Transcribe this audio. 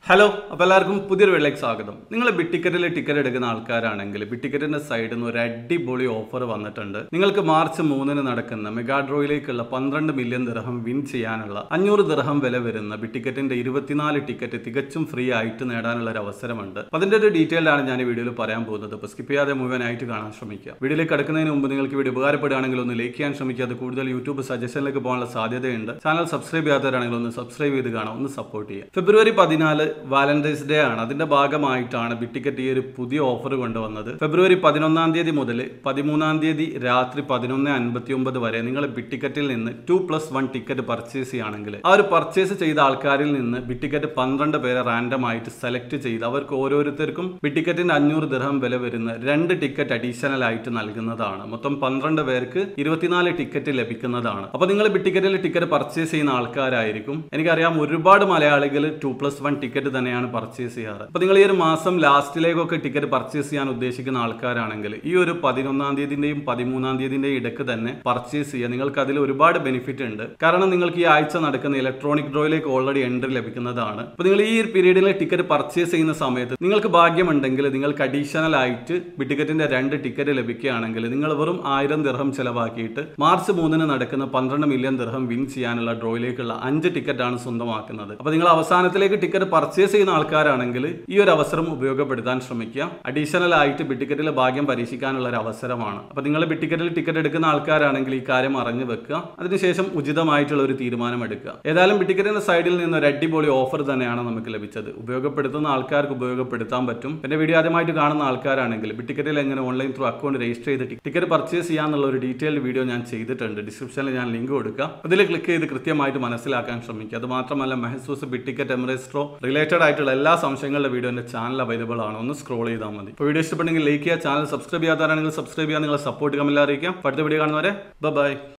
hello അപ്പോൾ എല്ലാവർക്കും പുതിയൊരു വീട്ടിലേക്ക് സ്വാഗതം നിങ്ങൾ ബിറ്റിക്കറ്റിൽ ടിക്കറ്റ് എടുക്കുന്ന ആൾക്കാരാണെങ്കിൽ ബിറ്റിക്കറ്റിന്റെ സൈഡിൽ നിന്ന് ഒരു അടിപൊളി ഓഫർ വന്നിട്ടുണ്ട് നിങ്ങൾക്ക് മാർച്ച് മൂന്നിന് നടക്കുന്ന മെഗാ ഡ്രോയിലേക്കുള്ള പന്ത്രണ്ട് മില്യൺ ദിർഹം വിൻ ചെയ്യാനുള്ള അഞ്ഞൂറ് ദിർഹം വില വരുന്ന ബിറ്റിക്കറ്റിന്റെ ഇരുപത്തിനാല് ടിക്കറ്റ് തികച്ചും ഫ്രീ ആയിട്ട് നേടാനുള്ള ഒരു അവസരമുണ്ട് അപ്പോൾ അതിന്റെ ഒരു ഡീറ്റെയിൽ ആണ് ഞാൻ ഈ വീഡിയോയിൽ പറയാൻ പോകുന്നത് അപ്പോൾ സ്കിപ്പ് ചെയ്യാതെ മുഴുവനായിട്ട് കാണാൻ ശ്രമിക്കുക വീഡിയോയിലേക്ക് കടക്കുന്നതിന് മുമ്പ് നിങ്ങൾക്ക് വീഡിയോ ഉപകാരപ്പെടുകയാണെങ്കിൽ ഒന്ന് ലൈക്ക് ചെയ്യാൻ ശ്രമിക്കുക അത് കൂടുതൽ യൂട്യൂബ് സജഷനിലേക്ക് പോകാനുള്ള സാധ്യതയുണ്ട് ചാനൽ സബ്സ്ക്രൈബ് ചെയ്യാത്തവരാണെങ്കിൽ ഒന്ന് സബ്സ്ക്രൈബ് ചെയ്ത് കാണാം ഒന്ന് സപ്പോർട്ട് ചെയ്യുക ഫെബ്രുവരി പതിനാല് വാലന്റൈൻസ് ഡേ ആണ് അതിന്റെ ഭാഗമായിട്ടാണ് ബിറ്റിക്കറ്റ് ഈ ഒരു പുതിയ ഓഫർ കൊണ്ടുവന്നത് ഫെബ്രുവരി പതിനൊന്നാം തീയതി മുതൽ പതിമൂന്നാം തീയതി രാത്രി പതിനൊന്ന് അൻപത്തി ഒമ്പത് വരെ നിങ്ങൾ ബിറ്റിക്കറ്റിൽ നിന്ന് two plus one ticket purchase ചെയ്യുകയാണെങ്കിൽ ആ ഒരു പർച്ചേസ് ചെയ്ത ആൾക്കാരിൽ നിന്ന് ബിറ്റിക്കറ്റ് പന്ത്രണ്ട് പേരെ റാൻഡം ആയിട്ട് സെലക്ട് ചെയ്ത് അവർക്ക് ഓരോരുത്തർക്കും ബിറ്റിക്കറ്റിന്റെ അഞ്ഞൂറ് ദിർഹം വില വരുന്ന രണ്ട് ടിക്കറ്റ് അഡീഷണൽ ആയിട്ട് നൽകുന്നതാണ് മൊത്തം പന്ത്രണ്ട് പേർക്ക് ഇരുപത്തിനാല് ടിക്കറ്റ് ലഭിക്കുന്നതാണ് അപ്പൊ നിങ്ങൾ ബിറ്റിക്കറ്റിൽ ടിക്കറ്റ് പർച്ചേസ് ചെയ്യുന്ന ആൾക്കാരായിരിക്കും എനിക്കറിയാം ഒരുപാട് മലയാളികൾ ടു പ്ലസ് വൺ ടിക്കറ്റ് തന്നെയാണ് പർച്ചേസ് ചെയ്യാറ് അപ്പൊ നിങ്ങൾ ഈ ഒരു മാസം ലാസ്റ്റിലേക്കൊക്കെ ടിക്കറ്റ് പർച്ചേസ് ചെയ്യാൻ ഉദ്ദേശിക്കുന്ന ആൾക്കാരാണെങ്കിൽ ഈ ഒരു പതിനൊന്നാം തീയതിന്റെയും പതിമൂന്നാം തീയതിന്റെയും ഇടക്ക് തന്നെ പർച്ചേസ് ചെയ്യുക നിങ്ങൾക്ക് അതിൽ ഒരുപാട് ബെനിഫിറ്റ് ഉണ്ട് കാരണം നിങ്ങൾക്ക് ഈ ആഴ്ച നടക്കുന്ന ഇലക്ട്രോണിക് ഡ്രോയിലേക്ക് ഓൾറെഡി എൻട്രി ലഭിക്കുന്നതാണ് അപ്പൊ നിങ്ങൾ ഈ പീരീഡിൽ ടിക്കറ്റ് പർച്ചേസ് ചെയ്യുന്ന സമയത്ത് നിങ്ങൾക്ക് ഭാഗ്യമുണ്ടെങ്കിൽ നിങ്ങൾക്ക് അഡീഷണൽ ആയിട്ട് ടിക്കറ്റിന്റെ രണ്ട് ടിക്കറ്റ് ലഭിക്കുകയാണെങ്കിൽ നിങ്ങൾ വെറും ആയിരം ദിർഹം ചെലവാക്കിയിട്ട് മാർച്ച് മൂന്നിന് നടക്കുന്ന പന്ത്രണ്ട് മില്യൺ ദിർഹം വിൻ ചെയ്യാനുള്ള ഡ്രോയിലേക്കുള്ള അഞ്ച് ടിക്കറ്റ് ആണ് സ്വന്തമാക്കുന്നത് അപ്പൊ നിങ്ങൾ അവസാനത്തിലേക്ക് ടിക്കറ്റ് പർച്ചേസ് ചെയ്യുന്ന ആൾക്കാരാണെങ്കിൽ ഈ ഒരു അവസരം ഉപയോഗപ്പെടുത്താൻ ശ്രമിക്കുക അഡീഷണൽ ആയിട്ട് ബിറ്റിക്കറ്റിൽ ഭാഗ്യം പരീക്ഷിക്കാനുള്ള ഒരു അവസരമാണ് അപ്പൊ നിങ്ങൾ ബിറ്റിക്കറ്റിൽ ടിക്കറ്റ് എടുക്കുന്ന ആൾക്കാരാണെങ്കിൽ ഈ കാര്യം അറിഞ്ഞു വെക്കുക അതിനുശേഷം ഉചിതമായിട്ടുള്ള ഒരു തീരുമാനം എടുക്കുക ഏതായാലും ബിറ്റിക്കറ്റിന്റെ സൈഡിൽ നിന്ന് ഒരു അടിപൊളി ഓഫർ തന്നെയാണ് നമുക്ക് ലഭിച്ചത് ഉപയോഗപ്പെടുത്തുന്ന ആൾക്കാർക്ക് ഉപയോഗപ്പെടുത്താൻ പറ്റും എന്റെ വീഡിയോ ആദ്യമായിട്ട് കാണുന്ന ആൾക്കാരാണെങ്കിൽ ബിറ്റിക്കറ്റിൽ എങ്ങനെ ഓൺലൈൻ ത്രൂ അക്കൗണ്ട് രജിസ്റ്റർ ചെയ്ത് ടിക്കറ്റ് പർച്ചേസ് ചെയ്യാന്നുള്ള ഒരു ഡീറ്റെയിൽ വീഡിയോ ഞാൻ ചെയ്തിട്ടുണ്ട് ഡിസ്ക്രിപ്ഷനിൽ ഞാൻ ലിങ്ക് കൊടുക്കാം അതിൽ ക്ലിക്ക് ചെയ്ത് കൃത്യമായിട്ട് മനസ്സിലാക്കാൻ ശ്രമിക്കുക അത് മാത്രമല്ല മെഹസൂസ് ബിറ്റിക്കറ്റ് എമറേസ്ട്രോ റിലേറ്റഡ് ആയിട്ടുള്ള എല്ലാ സംശയങ്ങളുടെ വീഡിയോ എന്റെ ചാനൽ അവൈലബിൾ ആണ് ഒന്ന് സ്ക്രോൾ ചെയ്താൽ മതി ഇപ്പോൾ വീഡിയോ ഇഷ്ടപ്പെട്ടെങ്കിൽ ലൈക്ക് ചെയ്യുക ചാനൽ സബ്സ്ക്രൈബ് ചെയ്യാത്തവരാണെങ്കിൽ സബ്സ്ക്രൈബ് ചെയ്യാൻ നിങ്ങളെ സപ്പോർട്ട് കമ്മിൽ അറിയിക്കാം അടുത്ത വീഡിയോ കാണുന്നവരെ ബൈ